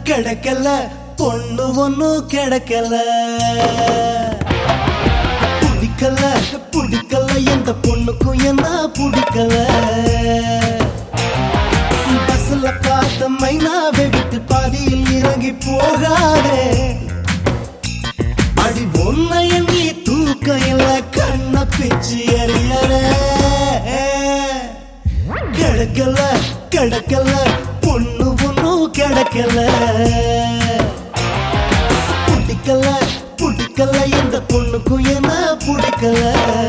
கிடைக்கல பொண்ணு ஒண்ணும் கிடைக்கல பிடிக்கல பிடிக்கல எந்த பொண்ணுக்கும் என்ன பிடிக்கல பஸ்ல பார்த்த மைனாவை விட்டு பாதியில் இறங்கி போகாதே அடி ஒன்ன எண்ணி தூக்கையில கண்ண பிச்சு எறியற கிடைக்கல கிடைக்கல பொண்ணு ஒண்ணும் கிடைக்கல பிடிக்கல பிடிக்கல எந்த பொண்ணுக்கும் என்ன பிடிக்கல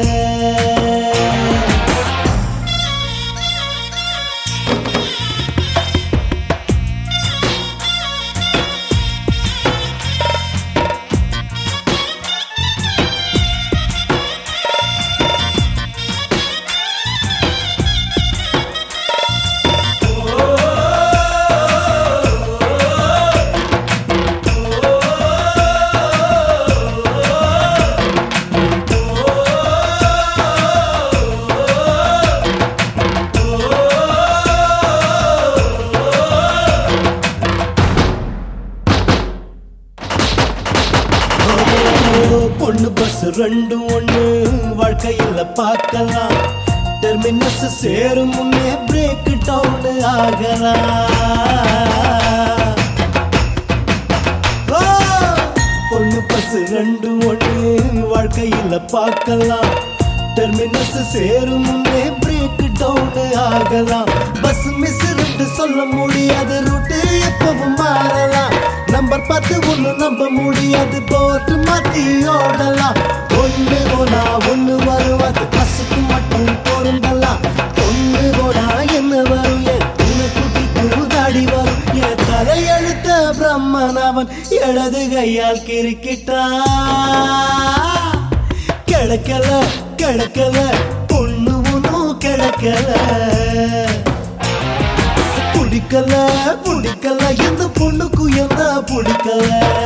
ஓ, பொண்ணு பஸ் ரெண்டும் ஒண்ணு வாழ்க்கையில பார்க்கலாம் டெர்மினஸ் சேரும் முன்னே பிரேக் டவுன் ஆகலாம் ஓ, பொண்ணு பஸ் ரெண்டும் ஒண்ணு வாழ்க்கையில பார்க்கலாம் டெர்மினஸ் சேரும் முன்னே பிரேக் டவுன் ஆகலாம் பஸ் மிஸ் ரெண்டு சொல்ல முடியாது ரூட்டு எப்பவும் மாறலாம் நம்பர் பார்த்து ஒண்ணு நம்ப முடியாது போட்டு மாத்தி ஓடலாம் ஒண்ணு போனா ஒண்ணு வரும் அது பஸ்ஸுக்கு மட்டும் பொருந்தலாம் ஒண்ணு போனா என்ன வரும் என் உன்னை கூட்டிட்டு தாடி வரும் என் தலையெழுத்த பிரம்மன் அவன் இடது கையால் கிறுக்கிட்டா கிடைக்கல கிடைக்கல பொண்ணு ஒன்றும் கிடைக்கல பிடிக்கல பிடிக்கல எந்த பொண்ணுக்கும் என்ன பிடிக்கல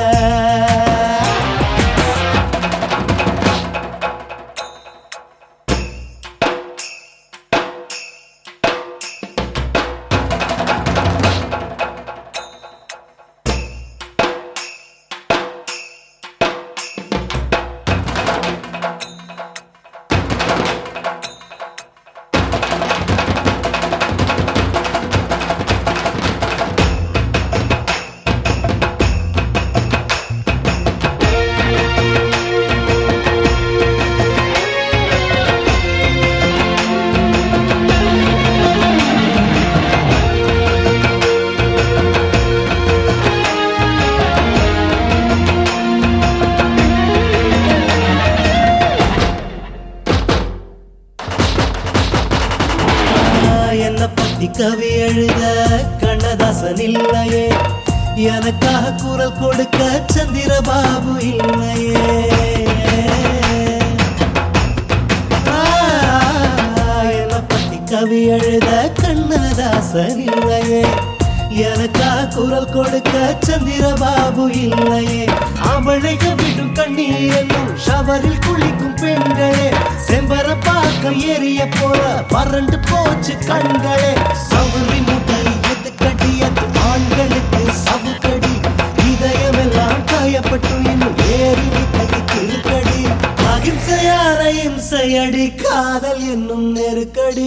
என்ன பத்தி கவி எழுத கண்ணதாசன் இல்லையே எனக்காக குரல் கொடுக்க சந்திரபாபு இல்லையே என்ன பத்தி கவி எழுத கண்ணதாசன் இல்லையே எனக்காக குரல் கொடுக்க சந்திரபாபு இல்லையே அவளைக விடும் கண்ணீர் என்னும் ஷவரில் குளிக்கும் பெண்களே செம்பர பாக்கம் எரிய போல வறண்டு போச்சு கண்களே சவுரி முட்டை எது கடியது ஆண்களுக்கு சவுக்கடி இதயமெல்லாம் காயப்பட்டு இன்னும் ஏறி விட்டது திருக்கடி அகிம்சையான இம்சையடி காதல் என்னும் நெருக்கடி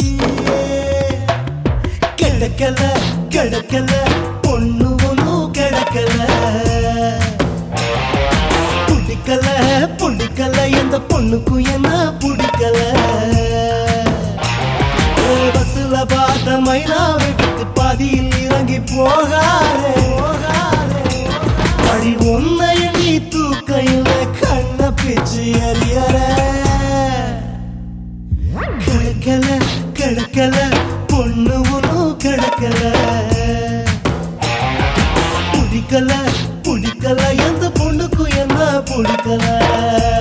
கிடைக்கல கிடைக்கல பொண்ணு ஒன்றும் கிடைக்கல பிடிக்கல பிடிக்கல எந்த பொண்ணுக்கும் என்ன பிடிக்கல ஓ, பஸ்ல பார்த்த மைனாவை விட்டு பாதியில் இறங்கி போகாதே போகாதே. அடி உன்னை நீ தூக்கையில கண்ண பிச்சு எறியற கிடைக்கல கிடைக்கல பொண்ணு ஒன்றும் கிடைக்கல பிடிக்கல பிடிக்கல எந்த பொண்ணுக்கும் என்ன பிடிக்கல